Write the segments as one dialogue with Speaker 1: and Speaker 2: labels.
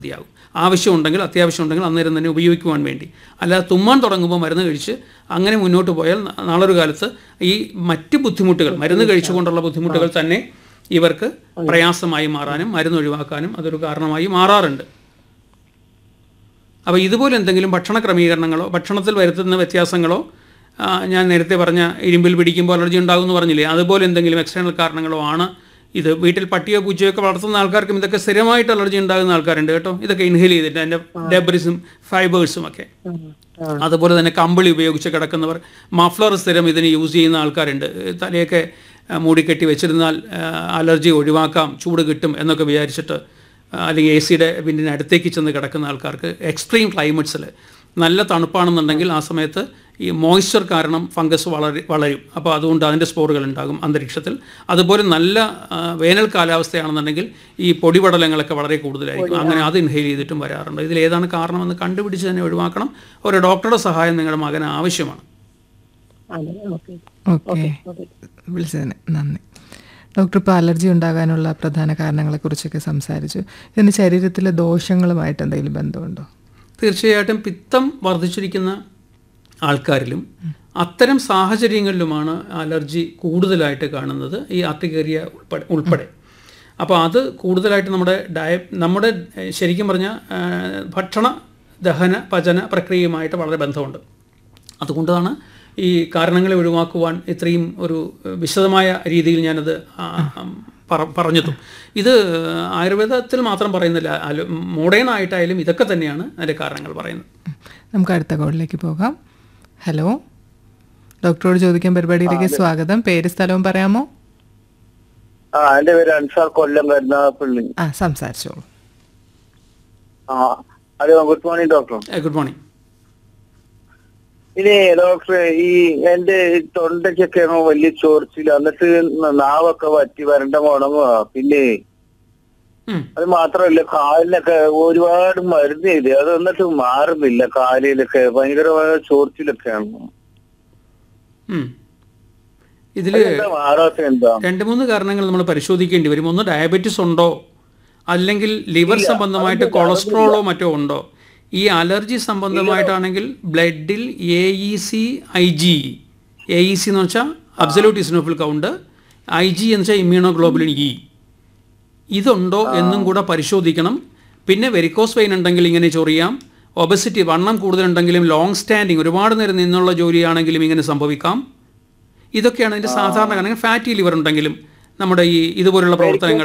Speaker 1: മതിയാകും ആവശ്യമുണ്ടെങ്കിൽ അത്യാവശ്യമുണ്ടെങ്കിൽ അന്നേരം തന്നെ ഉപയോഗിക്കുവാൻ വേണ്ടി അല്ലാതെ തുമ്മാൻ തുടങ്ങുമ്പോൾ മരുന്ന് കഴിച്ച് അങ്ങനെ മുന്നോട്ട് പോയാൽ ന- നാളൊരു കാലത്ത് ഈ മറ്റ് ബുദ്ധിമുട്ടുകൾ മരുന്ന് കഴിച്ചുകൊണ്ടുള്ള ബുദ്ധിമുട്ടുകൾ തന്നെ ഇവർക്ക് പ്രയാസമായി മാറാനും മരുന്ന് ഒഴിവാക്കാനും അതൊരു കാരണമായി മാറാറുണ്ട് അപ്പോൾ ഇതുപോലെ എന്തെങ്കിലും ഭക്ഷണ ക്രമീകരണങ്ങളോ ഭക്ഷണത്തിൽ വരുത്തുന്ന വ്യത്യാസങ്ങളോ ആ, ഞാൻ നേരത്തെ പറഞ്ഞ ഇരുമ്പിൽ പിടിക്കുമ്പോൾ അലർജി ഉണ്ടാകും എന്ന് പറഞ്ഞില്ലേ അതുപോലെ എന്തെങ്കിലും എക്സ്റ്റേണൽ കാരണങ്ങളോ ആണ് ഇത് വീട്ടിൽ പട്ടിയോ പൂച്ചയോ ഒക്കെ വളർത്തുന്ന ആൾക്കാർക്കും ഇതൊക്കെ സ്ഥിരമായിട്ട് അലർജി ഉണ്ടാകുന്ന ആൾക്കാരുണ്ട് കേട്ടോ ഇതൊക്കെ ഇൻഹേൽ ചെയ്തിട്ട് അതിൻ്റെ ഡെബ്രിസും ഫൈബേഴ്സും ഒക്കെ അതുപോലെ തന്നെ കമ്പിളി ഉപയോഗിച്ച് കിടക്കുന്നവർ മഫ്ലർ സ്ഥിരം ഇതിന് യൂസ് ചെയ്യുന്ന ആൾക്കാരുണ്ട് തലയൊക്കെ ആ, മൂടിക്കെട്ടി വെച്ചിരുന്നാൽ ആ, അലർജി ഒഴിവാക്കാം ചൂട് കിട്ടും എന്നൊക്കെ വിചാരിച്ചിട്ട് ആ, അല്ലെങ്കിൽ എ സിയുടെ വിൻഡിന് അടുത്തേക്ക് ചെന്ന് കിടക്കുന്ന ആൾക്കാർക്ക് എക്സ്ട്രീം ക്ലൈമറ്റ്സിൽ നല്ല തണുപ്പാണെന്നുണ്ടെങ്കിൽ ആ സമയത്ത് ഈ മോയ്സ്ചർ കാരണം ഫംഗസ് വളരും വളരും അപ്പോൾ അതുകൊണ്ട് അതിൻ്റെ സ്പോറുകൾ ഉണ്ടാകും അന്തരീക്ഷത്തിൽ അതുപോലെ നല്ല ആ, വേനൽ കാലാവസ്ഥയാണെന്നുണ്ടെങ്കിൽ ഈ പൊടിപടലങ്ങളൊക്കെ വളരെ കൂടുതലായിരിക്കും അങ്ങനെ അത് ഇൻഹെയിൽ ചെയ്തിട്ടും വരാറുണ്ട് ഇതിൽ ഏതാണ് കാരണമെന്ന് കണ്ടുപിടിച്ച് തന്നെ ഒഴിവാക്കണം ഒരു ഡോക്ടറുടെ സഹായം നിങ്ങളുടെ മകന് ആവശ്യമാണ്
Speaker 2: അതെ ഓക്കെ
Speaker 3: ഓക്കെ വിളിച്ചതിന് നന്ദി ഡോക്ടർ ഇപ്പോൾ അലർജി ഉണ്ടാകാനുള്ള പ്രധാന കാരണങ്ങളെക്കുറിച്ചൊക്കെ സംസാരിച്ചു ഇതിന് ശരീരത്തിലെ ദോഷങ്ങളുമായിട്ട് എന്തെങ്കിലും ബന്ധമുണ്ടോ
Speaker 1: തീർച്ചയായിട്ടും പിത്തം വർദ്ധിച്ചിരിക്കുന്ന ആൾക്കാരിലും അത്തരം സാഹചര്യങ്ങളിലുമാണ് അലർജി കൂടുതലായിട്ട് കാണുന്നത് ഈ ആർട്ടിക്കേറിയ ഉൾപ്പെടെ ഉൾപ്പെടെ അപ്പോൾ അത് കൂടുതലായിട്ട് നമ്മുടെ ഡയ നമ്മുടെ ഏഹ്, ശരിക്കും പറഞ്ഞാൽ ഏഹ്, ഭക്ഷണ ദഹന പചന പ്രക്രിയയുമായിട്ട് വളരെ ബന്ധമുണ്ട് അതുകൊണ്ടാണ് ഈ കാരണങ്ങളെ ഒഴിവാക്കുവാൻ ഇത്രയും ഒരു ഏഹ്, വിശദമായ രീതിയിൽ ഞാനത് ആ, ആ, പറ പറഞ്ഞതും ഇത് ആയുർവേദത്തിൽ മാത്രം പറയുന്നില്ല അലോ മോഡേൺ ആയിട്ടായാലും ഇതൊക്കെ തന്നെയാണ് അതിൻ്റെ കാരണങ്ങൾ പറയുന്നത്
Speaker 3: നമുക്ക് അടുത്ത കോളിലേക്ക് പോകാം ഹലോ ഡോക്ടറോട് ചോദിക്കാൻ പരിപാടിയിലേക്ക് സ്വാഗതം പേര് സ്ഥലവും പറയാമോ
Speaker 4: ആ എന്റെ പേര് അൻസാർ കൊല്ലം കരുനാഗപ്പള്ളി
Speaker 3: ആ സംസാരിച്ചോളൂ
Speaker 4: ആ hello good morning doctor
Speaker 1: good morning
Speaker 4: ഇനി ഡോക്ടർ ഈ എന്റെ തൊണ്ടയ്ക്കൊക്കെ വലിയ ചോർച്ചില്ല എന്നിട്ട് നാവൊക്കെ വറ്റി വരണ്ട ഉണങ്ങുക പിന്നെ അത് മാത്രമല്ല കാലിനൊക്കെ ഒരുപാട് മരുന്ന് ചെയ്ത് അത് എന്നിട്ട് മാറുന്നില്ല കാലിലൊക്കെ ഭയങ്കരമായ ചോർച്ചിലൊക്കെയാണ്
Speaker 1: ഇതിൽ
Speaker 4: എന്താ മാറാത്ത എന്താ
Speaker 1: രണ്ട് മൂന്ന് കാരണങ്ങൾ നമ്മൾ പരിശോധിക്കേണ്ടി വരും ഒന്ന് ഡയബറ്റിസ് ഉണ്ടോ അല്ലെങ്കിൽ ലിവർ സംബന്ധമായിട്ട് കൊളസ്ട്രോളോ മറ്റോ ഉണ്ടോ ഈ അലർജി സംബന്ധമായിട്ടാണെങ്കിൽ ബ്ലഡിൽ A E C I G A E C എന്ന് വെച്ചാൽ absolute eosinophil count I G എന്ന് വെച്ചാൽ ഇമ്മ്യൂണോഗ്ലോബുലിൻ ഇ ഇതുണ്ടോ എന്നും കൂടെ പരിശോധിക്കണം പിന്നെ വെരിക്കോസ് വെയിൻ ഉണ്ടെങ്കിൽ ഇങ്ങനെ ചൊറിയാം ഒബസിറ്റി വണ്ണം കൂടുതലുണ്ടെങ്കിലും ലോങ് സ്റ്റാൻഡിങ് ഒരുപാട് നേരം നിന്നുള്ള ജോലിയാണെങ്കിലും ഇങ്ങനെ സംഭവിക്കാം ഇതൊക്കെയാണ് ഇതിൻ്റെ സാധാരണ കാരണം ഫാറ്റി ലിവർ ഉണ്ടെങ്കിലും നമ്മുടെ ഈ ഇതുപോലുള്ള പ്രവർത്തനങ്ങൾ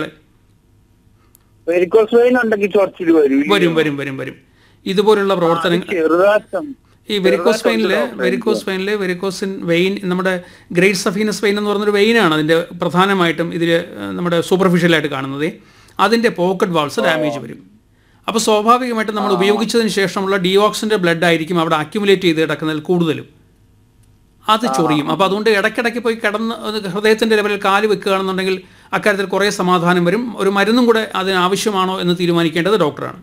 Speaker 4: വെരിക്കോസ് വെയിൻ ഉണ്ടെങ്കിൽ ചൊറിച്ചിൽ വരും
Speaker 1: വരും വരും വരും വരും ഇതുപോലുള്ള പ്രവർത്തനങ്ങൾ
Speaker 4: ചെറുതാട്ടം
Speaker 1: ഈ വെരിക്കോസ് വെയിനിൽ വെരിക്കോസ് വെയിനിൽ വെരിക്കോസിൻ വെയിൻ നമ്മുടെ ഗ്രേറ്റ് സഫീനസ് വെയിൻ എന്ന് പറഞ്ഞൊരു വെയിനാണ് അതിൻ്റെ പ്രധാനമായിട്ടും ഇതിൽ നമ്മുടെ സൂപ്പർഫിഷ്യലായിട്ട് കാണുന്നത് അതിൻ്റെ പോക്കറ്റ് വാൾസ് ഡാമേജ് വരും അപ്പോൾ സ്വാഭാവികമായിട്ടും നമ്മൾ ഉപയോഗിച്ചതിന് ശേഷമുള്ള ഡിയോക്സിൻ്റെ ബ്ലഡ് ആയിരിക്കും അവിടെ അക്യുമുലേറ്റ് ചെയ്ത് കിടക്കുന്നതിൽ കൂടുതലും അത് ചൊറിയും അപ്പോൾ അതുകൊണ്ട് ഇടയ്ക്കിടയ്ക്ക് പോയി കിടന്ന് അത് ഹൃദയത്തിൻ്റെ ലെവലിൽ കാല് വെക്കുകയാണെന്നുണ്ടെങ്കിൽ അക്കാര്യത്തിൽ കുറേ സമാധാനം വരും ഒരു മരുന്നും കൂടെ അതിന് ആവശ്യമാണോ എന്ന് തീരുമാനിക്കേണ്ടത് ഡോക്ടറാണ്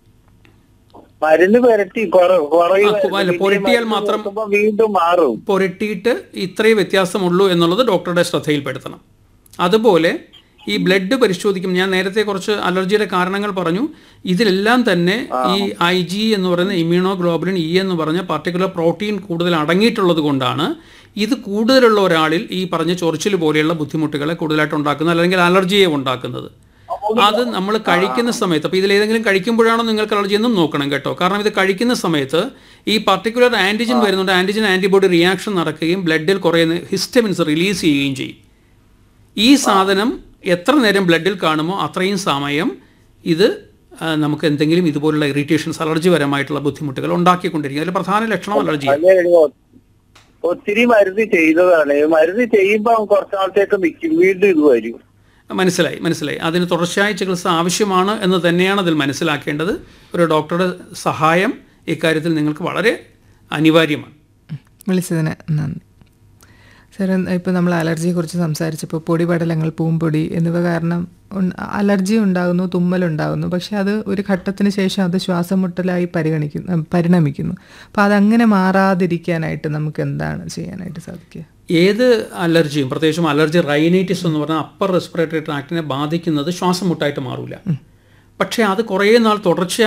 Speaker 4: മരുന്ന് പുരട്ടി കുറ- കുറയും.
Speaker 1: ആ, അല്ല,
Speaker 4: പിന്നെ
Speaker 1: പുരട്ടിയാൽ
Speaker 4: മരുന്ന്
Speaker 1: മാത്രം-
Speaker 4: കൊടുക്കുമ്പോ വീണ്ടും മാറും
Speaker 1: പുരട്ടിയിട്ട് ഇത്രയേ വ്യത്യാസമുള്ളൂ എന്നുള്ളത് ഡോക്ടറുടെ ശ്രദ്ധയിൽപ്പെടുത്തണം അതുപോലെ ഈ ബ്ലഡ് പരിശോധിക്കും ഞാൻ നേരത്തെ കുറച്ച് അലർജിയുടെ കാരണങ്ങൾ പറഞ്ഞു ഇതിലെല്ലാം തന്നെ ഈ ഐ ജി എന്ന് പറയുന്ന ഇമ്മ്യൂണോഗ്ലോബുലിൻ ഇ എന്ന് പറഞ്ഞ പർട്ടിക്കുലർ പ്രോട്ടീൻ കൂടുതൽ അടങ്ങിയിട്ടുള്ളത് കൊണ്ടാണ് ഇത് കൂടുതലുള്ള ഒരാളിൽ ഈ പറഞ്ഞ ചൊറിച്ചിൽ പോലെയുള്ള ബുദ്ധിമുട്ടുകളെ കൂടുതലായിട്ട് ഉണ്ടാക്കുന്നത് അല്ലെങ്കിൽ അലർജിയെ ഉണ്ടാക്കുന്നത് അത് നമ്മൾ കഴിക്കുന്ന സമയത്ത് അപ്പോൾ ഇതിലേതെങ്കിലും കഴിക്കുമ്പോഴാണോ നിങ്ങൾക്ക് അലർജി എന്നും നോക്കണം കേട്ടോ കാരണം ഇത് കഴിക്കുന്ന സമയത്ത് ഈ പർട്ടിക്കുലർ ആൻറ്റിജൻ വരുന്നുണ്ട് ആൻറ്റിജൻ ആൻറ്റിബോഡി റിയാക്ഷൻ നടക്കുകയും ബ്ലഡിൽ കുറേ ഹിസ്റ്റമിൻസ് റിലീസ് ചെയ്യുകയും ചെയ്യും ഈ സാധനം എത്ര നേരം ബ്ലഡിൽ കാണുമോ അത്രയും സമയം ഇത് ആ, നമുക്ക് എന്തെങ്കിലും ഇതുപോലുള്ള ഇറിറ്റേഷൻസ് അലർജി പരമായിട്ടുള്ള ബുദ്ധിമുട്ടുകൾ ഉണ്ടാക്കിക്കൊണ്ടിരിക്കും അതിൽ പ്രധാന ലക്ഷണം അലർജി
Speaker 4: അങ്ങനെ ഒ- ഒത്തിരി മരുന്ന് ചെയ്തതാണ് മരുന്ന് ചെയ്യുമ്പോ കുറച്ച് നാളത്തേക്ക് നിൽക്കും വീണ്ടും ഇത് വരും
Speaker 1: മനസ്സിലായി മനസ്സിലായി അതിന് തുടർച്ചയായ ചികിത്സ ആവശ്യമാണ് എന്ന് തന്നെയാണ് അതിൽ മനസ്സിലാക്കേണ്ടത് ഒരു ഡോക്ടറുടെ സഹായം ഇക്കാര്യത്തിൽ നിങ്ങൾക്ക് വളരെ അനിവാര്യമാണ്
Speaker 3: വിളിച്ചതിന് നന്ദി സാർ ഇപ്പോൾ നമ്മൾ അലർജിയെക്കുറിച്ച് സംസാരിച്ചപ്പോൾ പൊടിപടലങ്ങൾ പൂമ്പൊടി എന്നിവ കാരണം ഉൺ- അലർജി ഉണ്ടാകുന്നു തുമ്മലുണ്ടാകുന്നു പക്ഷെ അത് ഒരു ഘട്ടത്തിന് ശേഷം അത് ശ്വാസം മുട്ടലായി പരിഗണിക്കുന്നു ഉം, പരിണമിക്കുന്നു അപ്പോൾ അതങ്ങനെ മാറാതിരിക്കാനായിട്ട് നമുക്ക് എന്താണ് ചെയ്യാനായിട്ട് സാധിക്കുക
Speaker 1: ഏത് അലർജിയും പ്രത്യേകിച്ചും അലർജി റൈനൈറ്റിസ് എന്ന് പറഞ്ഞാൽ അപ്പർ റെസ്പിറേറ്ററി ട്രാക്റ്റിനെ ബാധിക്കുന്നത് ശ്വാസം മുട്ടായിട്ട് മാറില്ല പക്ഷേ അത് കുറേ നാൾ തുടർച്ചയായി